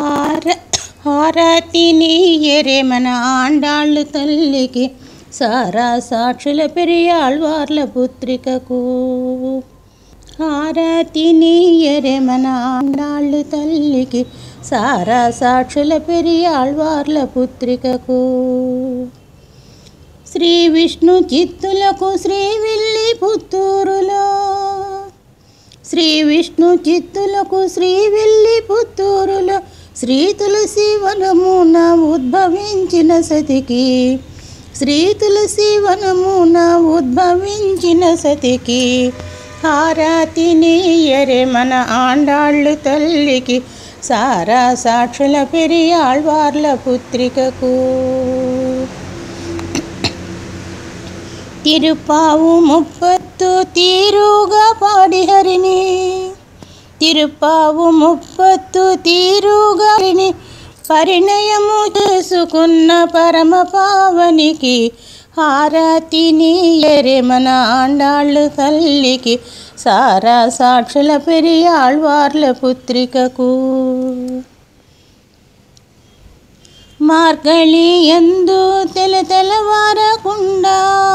హార హారతి నీయరే మన ఆండాళ్ళు తల్లికి సారా సాక్షుల పెరియాళ్వార్ల పుత్రికకు హారతి నీయరే మన ఆండాళ్ళు తల్లికి సారా సాక్షుల పెరియాళ్వార్ల పుత్రికకు శ్రీ విష్ణు చిత్తులకు శ్రీ విల్లి పుత్తూరులో శ్రీ విష్ణు చిత్తులకు శ్రీ విల్లి పుత్తూరులో శ్రీ తులసి వనమున ఉద్భవించిన సతికి శ్రీ తులసి వనమున ఉద్భవించిన సతికి హారతి నీయరే మన ఆండాళ్ళు తల్లికి సారా సాక్షుల పెరియాళ్వార్ల పుత్రికకు తిరుపావు ముప్పత్తు తీరుగా పాడి హరిని తిరుపావు ముప్పత్తు తీరుగా హరిని పరిణయము చేసుకున్న పరమ పావనికి హారతి నీయరే మన ఆండాళ్ళు తల్లికి సారా సాక్షుల పెరియాళ్వార్ల పుత్రికకు మార్గళి ఎందు తెల తెలవారకుండా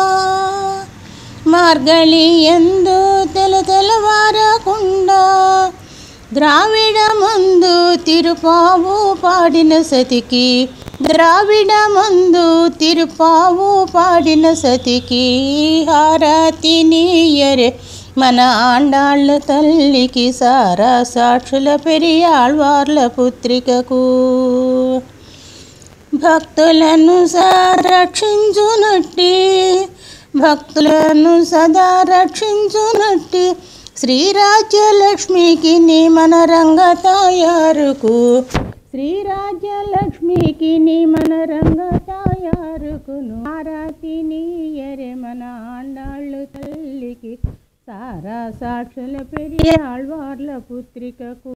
మార్గళి ఎందు తెల తెలవారకుండా ద్రావిడ మందు తిరుపావు పాడిన సతికి ద్రావిడ మందు తిరుపావు పాడిన సతికి హారతి నీయరే మన ఆండాళ్ళ తల్లికి సారా సాక్షుల పెరియాళ్వార్ల పుత్రికకు భక్తులను రక్షించునట్టి భక్తులను సదా రక్షించునట్టి శ్రీరాజ్యలక్ష్మికి నీ మన రంగ తాయారుకు శ్రీరాజ్యలక్ష్మికి నీ మన రంగ తాయారుకును ఆరాతి నీయరే మన ఆండాళ్ళు తల్లికి సారా సాక్షుల పెరియాళ్వార్ల పుత్రికకు